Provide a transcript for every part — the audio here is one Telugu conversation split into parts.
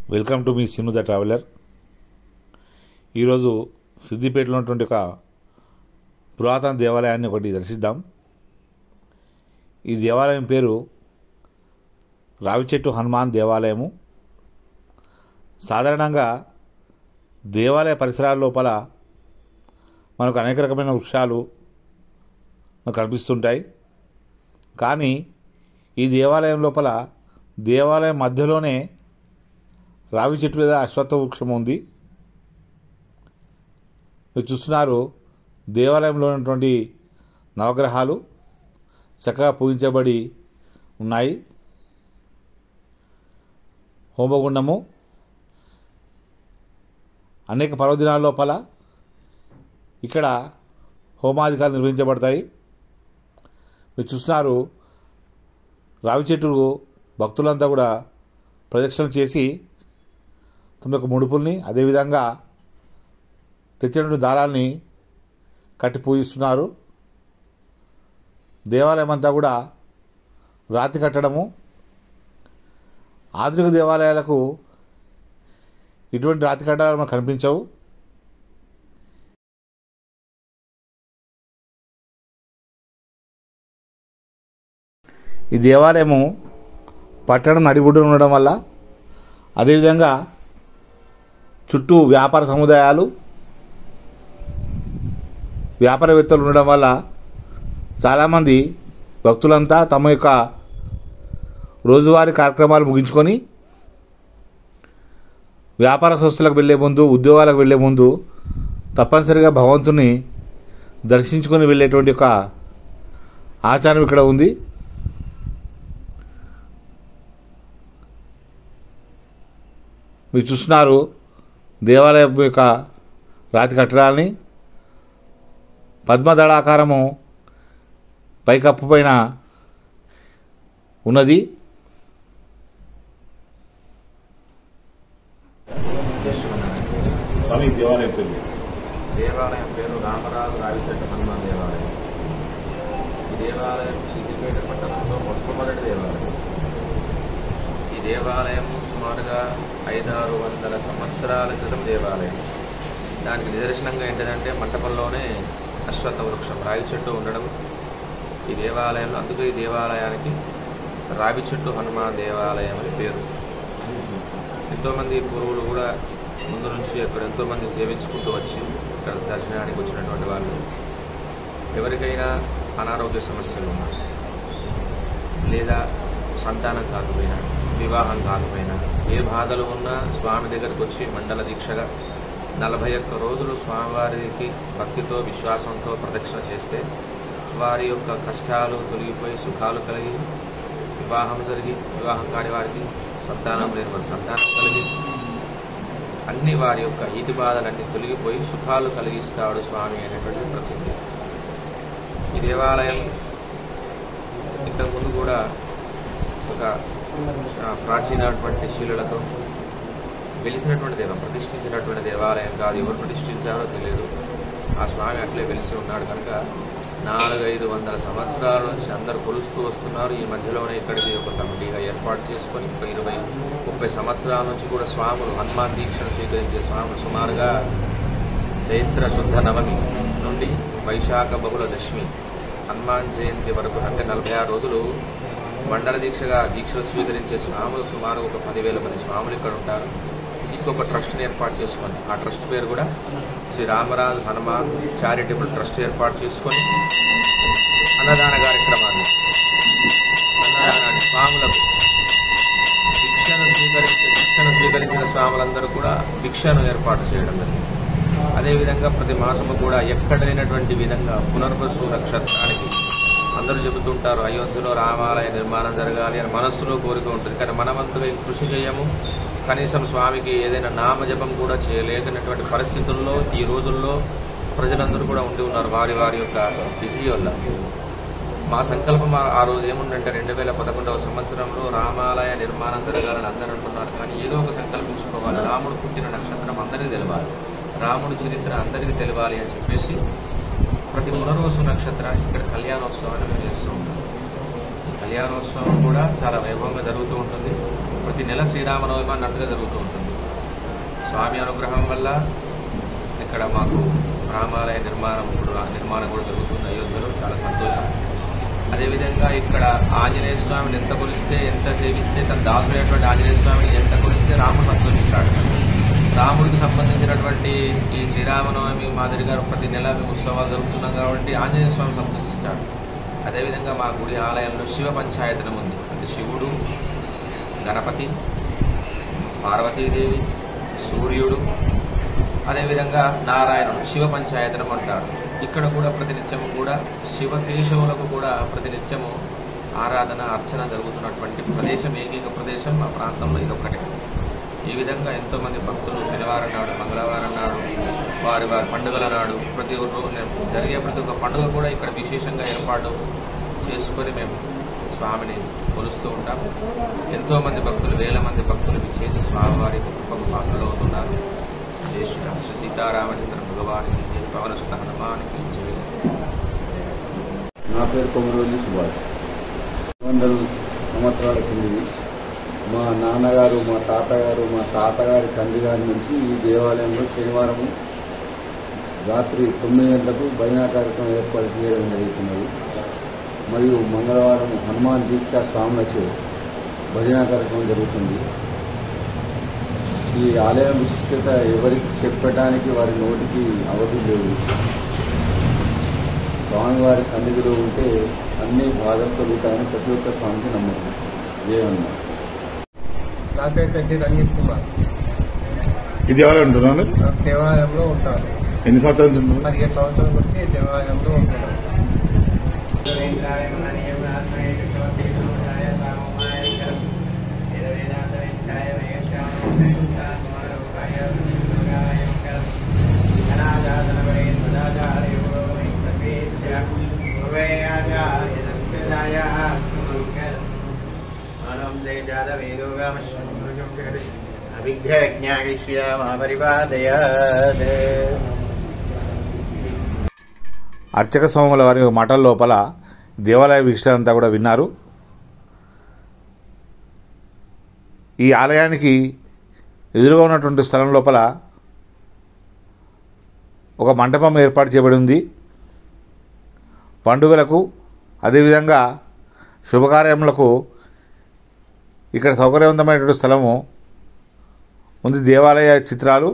వెల్కమ్ టు మీ సిను ద ట్రావెలర్ ఈరోజు సిద్దిపేటలో ఉన్నటువంటి ఒక పురాతన దేవాలయాన్ని ఒకటి దర్శిద్దాం ఈ దేవాలయం పేరు రావిచెట్టు హనుమాన్ దేవాలయము సాధారణంగా దేవాలయ పరిసరాల లోపల మనకు అనేక రకమైన వృక్షాలు మనకు కనిపిస్తుంటాయి కానీ ఈ దేవాలయం లోపల దేవాలయం మధ్యలోనే రావి చెట్టు మీద అశ్వత్థ వృక్షం ఉంది మీరు చూస్తున్నారు దేవాలయంలో ఉన్నటువంటి నవగ్రహాలు చక్కగా పూజించబడి ఉన్నాయి హోమగుండము అనేక పర్వదినాల లోపల ఇక్కడ హోమాధికారులు నిర్వహించబడతాయి మీరు చూస్తున్నారు రావి చెట్టు భక్తులంతా కూడా ప్రదక్షిణ చేసి తమ యొక్క ముడుపుల్ని అదేవిధంగా తెచ్చినటువంటి దారాల్ని కట్టి పూజిస్తున్నారు దేవాలయం అంతా కూడా రాతి కట్టడము ఆధునిక దేవాలయాలకు ఇటువంటి రాతి కట్టడాలు మనకు కనిపించవు ఈ దేవాలయము పట్టణం నడిబొడ్డున ఉండడం వల్ల అదేవిధంగా చుట్టూ వ్యాపార సముదాయాలు వ్యాపారవేత్తలు ఉండడం వల్ల చాలామంది భక్తులంతా తమ యొక్క రోజువారీ కార్యక్రమాలు ముగించుకొని వ్యాపార సంస్థలకు వెళ్ళే ముందు ఉద్యోగాలకు వెళ్ళే ముందు తప్పనిసరిగా భగవంతుని దర్శించుకొని వెళ్ళేటువంటి ఒక ఆచారం ఇక్కడ ఉంది మీరు చూస్తున్నారు దేవాలయం యొక్క రాతి కట్టడాల్ని పద్మదళాకారము పైకప్పు పైన ఉన్నది స్వామి దేవాలయం పేరు దేవాలయం పేరు రామరాజు రావిచెట్టు హనుమాన్ దేవాలయం ఈ దేవాలయం సిద్దిపేట పట్టణంలో మొట్టమొదటి దేవాలయం ఈ దేవాలయం సుమారుగా ఐదారు వందల సంవత్సరాల క్రితం దేవాలయం దానికి నిదర్శనంగా ఏంటంటే మంటపంలోనే అశ్వత్థ వృక్షం రావి చెట్టు ఉండడం ఈ దేవాలయంలో అందుకే ఈ దేవాలయానికి రావి చెట్టు హనుమాన్ దేవాలయం అని పేరు ఎంతోమంది పూర్వులు కూడా ముందు నుంచి అక్కడ ఎంతోమంది సేవించుకుంటూ వచ్చి ఇక్కడ దర్శనానికి వచ్చినటువంటి వాళ్ళు ఎవరికైనా అనారోగ్య సమస్యలు ఉన్నా లేదా సంతానం కాకపోయినా వివాహం కాకపోయినా ఏ బాధలు ఉన్నా స్వామి దగ్గరకు వచ్చి మండల దీక్షగా నలభై ఒక్క రోజులు స్వామివారికి భక్తితో విశ్వాసంతో ప్రదక్షిణ చేస్తే వారి యొక్క కష్టాలు తొలగిపోయి సుఖాలు కలిగి వివాహం జరిగి వివాహం కాని వారికి సంతానం లేని వారి సంతానం కలిగి అన్ని వారి యొక్క ఈతి బాధలన్నీ తొలగిపోయి సుఖాలు కలిగిస్తాడు స్వామి అనేటువంటి ప్రసిద్ధి ఈ దేవాలయం ఇంతకుముందు కూడా ఒక ఆ, ప్రాచీనటువంటి శిలులతో వెలిసినటువంటి దేవం ప్రతిష్ఠించినటువంటి దేవాలయం కాదు ఎవరు ప్రతిష్ఠించారో తెలియదు ఆ స్వామి అట్లే వెలిసి ఉన్నాడు కనుక నాలుగైదు వందల సంవత్సరాల నుంచి అందరు కొలుస్తూ వస్తున్నారు ఈ మధ్యలోనే ఇక్కడికి ఒక కమిటీగా ఏర్పాటు చేసుకొని ఒక ఇరవై ముప్పై సంవత్సరాల నుంచి కూడా స్వాములు హనుమాన్ దీక్షను స్వీకరించే స్వాములు సుమారుగా చైత్ర శుద్ధ నవమి నుండి వైశాఖ బహుళ దశమి హనుమాన్ జయంతి వరకు అంటే నలభై ఆరు రోజులు మండల దీక్షగా దీక్షలు స్వీకరించే స్వాములు సుమారు ఒక పదివేల మంది స్వాములు ఇక్కడ ఉంటారు ఇంకొక ట్రస్ట్ని ఏర్పాటు చేసుకొని ఆ ట్రస్ట్ పేరు కూడా శ్రీ రామరాజు హనుమాన్ చారిటబుల్ ట్రస్ట్ ఏర్పాటు చేసుకొని అన్నదాన కార్యక్రమాన్ని అన్నదానాన్ని స్వాములకు భిక్షను స్వీకరించే భిక్షను స్వీకరించిన స్వాములందరూ కూడా భిక్షను ఏర్పాటు చేయడం జరిగింది అదేవిధంగా ప్రతి మాసము కూడా ఎక్కడ లేనటువంటి విధంగా పునర్వసు నక్షత్రానికి అందరూ చెబుతుంటారు అయోధ్యలో రామాలయ నిర్మాణం జరగాలి అని మనస్సులో కోరిక ఉంటుంది కానీ మనమంతగా ఈ కృషి చేయము కనీసం స్వామికి ఏదైనా నామజపం కూడా చేయలేనటువంటి పరిస్థితుల్లో ఈ రోజుల్లో ప్రజలందరూ కూడా ఉండి ఉన్నారు వారి వారి యొక్క బిజీ వల్ల మా సంకల్పం ఆ- ఆ రోజు ఏముందంటే రెండు వేల పదకొండవ సంవత్సరంలో రామాలయ నిర్మాణం జరగాలని అందరూ అనుకున్నారు కానీ ఏదో ఒక సంకల్పించుకోవాలి రాముడు పుట్టిన నక్షత్రం అందరికీ తెలవాలి రాముడు చరిత్ర అందరికీ తెలియాలి అని చెప్పేసి ప్రతి పునర్వసు నక్షత్రానికి ఇక్కడ కళ్యాణోత్సవాన్ని మేము చేస్తూ ఉంటాం కళ్యాణోత్సవం కూడా చాలా వైభవంగా జరుగుతూ ఉంటుంది ప్రతి నెల శ్రీరామనవమి అన్నట్టుగా జరుగుతూ ఉంటుంది స్వామి అనుగ్రహం వల్ల ఇక్కడ మాకు రామాలయ నిర్మాణం కూడా నిర్మాణం కూడా జరుగుతుంది అయోధ్యలో చాలా సంతోషం అదేవిధంగా ఇక్కడ ఆంజనేయ స్వామిని ఎంత కొలిస్తే ఎంత సేవిస్తే తన దాసుడైనటువంటి ఆంజనేయ స్వామిని ఎంత కొలిస్తే రాముడు సంతోషిస్తాడు రాముడికి సంబంధించినటువంటి ఈ శ్రీరామనవమి మాదిరిగా ప్రతి నెల మేము ఉత్సవాలు జరుగుతున్నాం కాబట్టి ఆంజనేయ స్వామి సంతోషిస్తాడు అదేవిధంగా మా గుడి ఆలయంలో శివ పంచాయతనం ఉంది అంటే శివుడు గణపతి పార్వతీదేవి సూర్యుడు అదేవిధంగా నారాయణుడు శివ పంచాయతనం అంటారు ఇక్కడ కూడా ప్రతినిత్యము కూడా శివకేశవులకు కూడా ప్రతినిత్యము ఆరాధన అర్చన జరుగుతున్నటువంటి ప్రదేశం ఏకైక ప్రదేశం మా ప్రాంతంలో ఇదొక్కటే ఈ విధంగా ఎంతోమంది భక్తులు శనివారం నాడు మంగళవారం నాడు వారి వారి పండుగల నాడు ప్రతి రోజు జరిగే ప్రతి ఒక్క పండుగ కూడా ఇక్కడ విశేషంగా ఏర్పాటు చేసుకొని మేము స్వామిని కొలుస్తూ ఉంటాం ఎంతోమంది భక్తులు వేల మంది భక్తులు విచ్చేసి స్వామివారి గొప్ప పాత్రలు అవుతున్నారు జై శ్రీరామ్ శ్రీ సీతారామచంద్ర భగవానికి జై పవన సుత హనుమానికి జై నా పేరు కొమరవల్లి సుభాష్ వందల సంవత్సరాల కిందది మా నాన్నగారు మా తాతగారు మా తాతగారి తండ్రి గారి నుంచి ఈ దేవాలయంలో శనివారం రాత్రి తొమ్మిది గంటలకు భజనా కార్యక్రమం ఏర్పాటు చేయడం జరుగుతున్నది మరియు మంగళవారం హనుమాన్ దీక్ష స్వాములచే భజనా కార్యక్రమం జరుగుతుంది ఈ ఆలయం విశిష్టత ఎవరికి చెప్పడానికి వారి నోటికి అవధి లేవు స్వామివారి సన్నిధిలో ఉంటే అన్ని బాధలు కలుగుతాయని ప్రతి ఒక్క స్వామికి నమ్మకం జయమన్నా నా పేరు పెద్ద రంజిత్ కుమార్ ఈ దేవాలయం ఉంటున్నాను దేవాలయంలో ఉంటాను ఎన్ని సంవత్సరాల నుంచి ఉంటున్నారు? పదిహేను సంవత్సరాల నుంచి దేవాలయంలో ఉంటున్నాను అభిజ్ఞాశ్యామపరిపాదయాత్ అర్చక స్వాముల వారి మాటల లోపల దేవాలయ విషయాలు అంతా కూడా విన్నారు ఈ ఆలయానికి ఎదురుగా ఉన్నటువంటి స్థలం లోపల ఒక మంటపం ఏర్పాటు చేయబడి ఉంది పండుగలకు అదేవిధంగా శుభకార్యములకు ఇక్కడ సౌకర్యవంతమైనటువంటి స్థలము ఉంది దేవాలయ చిత్రాలు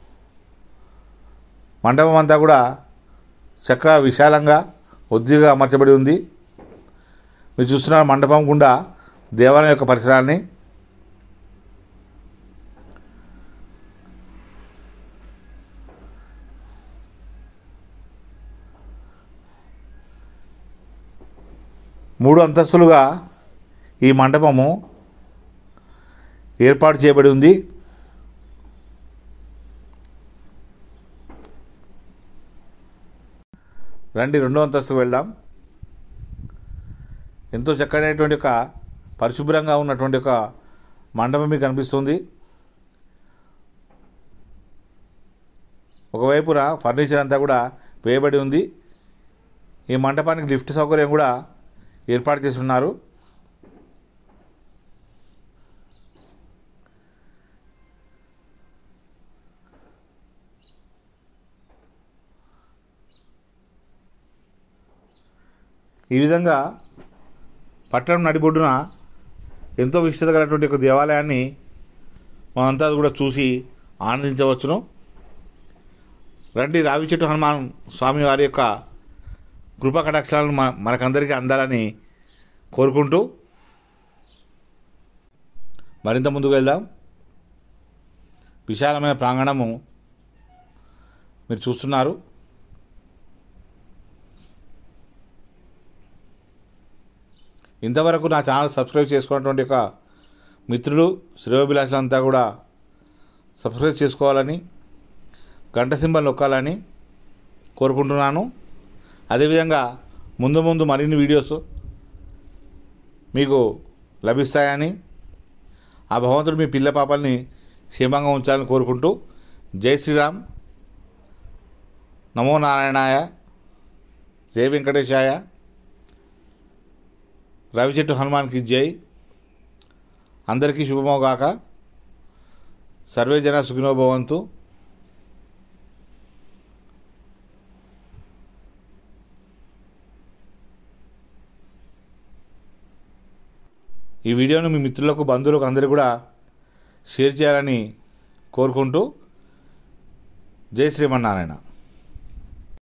మండపం అంతా కూడా చక్కగా విశాలంగా ఒద్దిగా అమర్చబడి ఉంది మీరు చూస్తున్న మండపం గుండా దేవాలయం యొక్క పరిసరాన్ని మూడు అంతస్తులుగా ఈ మండపము ఏర్పాటు చేయబడి ఉంది రండి రెండో అంతస్తుకు వెళ్దాం ఎంతో చక్కనైనటువంటి ఒక పరిశుభ్రంగా ఉన్నటువంటి ఒక మండపం మీకు కనిపిస్తుంది ఒకవైపున ఫర్నిచర్ అంతా కూడా వేయబడి ఉంది ఈ మండపానికి లిఫ్ట్ సౌకర్యం కూడా ఏర్పాటు చేసి ఉన్నారు ఈ విధంగా పట్టణం నడిబొడ్డున ఎంతో విశిష్టత గలటువంటి ఒక దేవాలయాన్ని మనంతా కూడా చూసి ఆనందించవచ్చును రండి రావి చెట్టు హనుమాన్ స్వామి వారి యొక్క కృపా కటాక్షాలను మన మనకందరికీ అందాలని కోరుకుంటూ మరింత ముందుకు వెళ్దాం విశాలమైన ప్రాంగణము మీరు చూస్తున్నారు ఇంతవరకు నా ఛానల్ సబ్స్క్రైబ్ చేసుకున్నటువంటి ఒక మిత్రులు శ్రేయోభిలాషులంతా కూడా సబ్స్క్రైబ్ చేసుకోవాలని గంట సింబల్ నొక్కాలని కోరుకుంటున్నాను అదేవిధంగా ముందు ముందు మరిన్ని వీడియోస్ మీకు లభిస్తాయని ఆ భగవంతుడు మీ పిల్ల పాపల్ని క్షేమంగా ఉంచాలని కోరుకుంటూ జై శ్రీరామ్ నమో నారాయణాయ జై వెంకటేశాయ రవి చెట్టు హనుమాన్కి జై అందరికీ శుభమోగాక సర్వే జన సుఖినో భవంతు ఈ వీడియోను మీ మిత్రులకు బంధువులకు అందరికీ కూడా షేర్ చేయాలని కోరుకుంటూ జై శ్రీమన్నారాయణ